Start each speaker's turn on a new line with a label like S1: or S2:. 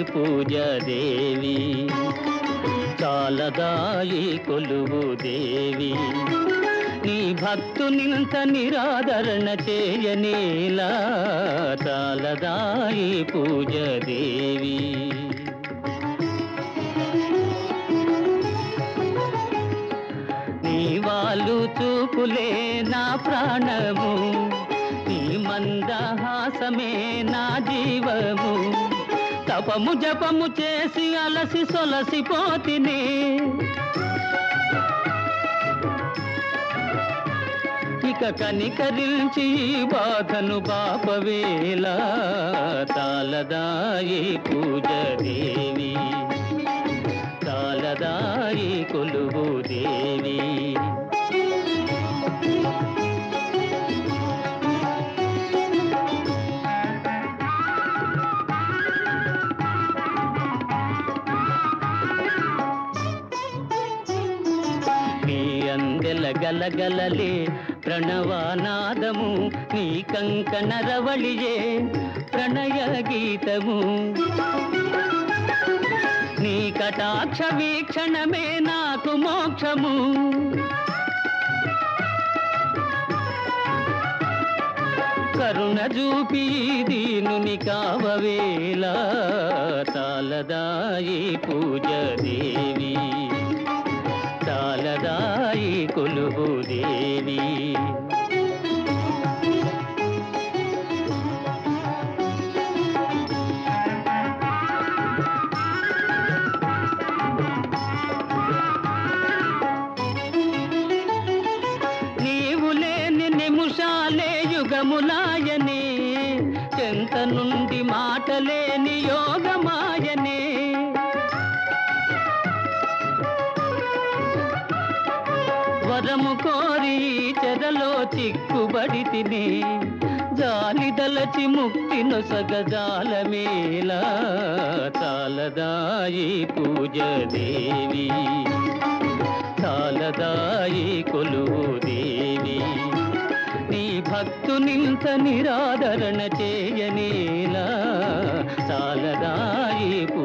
S1: పూజాదేవి చాలదాయి కొలువు దేవి నీ భక్తునింత నిరాదరణ చేయనేలా చాలదాయి పూజాదేవి నీ వాళ్ళు చూపులే నా ప్రాణము నీ మందహాసమే నా జీవము తపము జపము చేసి అలసి సొలసిపోతిని ఇక కనికరించి ఈ బాధను బాపవేలా తాలదాయి పూజ దేవి తాలదాయి కొలువు దేవి నీ అందెల గలగలలే ప్రణవానాదము నీ కంకణ రవళియే ప్రణయ గీతము నీ కటాక్ష వీక్షణమే నాకు మోక్షము కరుణ చూపి దీనుని కావవేలా తాలదాయి పూజ దేవి తాలదాయి కొలువు దేవి నీవు లేని నిముషాలే యుగములాయనే చెంత నుండి మాటలేని యోగమాయనే వరము కోరి చెరలో చిక్కుబడి తిని జాలిదలచి ముక్తి నొసగజాలమేలా తాలదాయి పూజ దేవి తాలదాయి కొలువు దేవి నీ భక్తునింత నిరాదరణ చేయనేలా తాలదాయి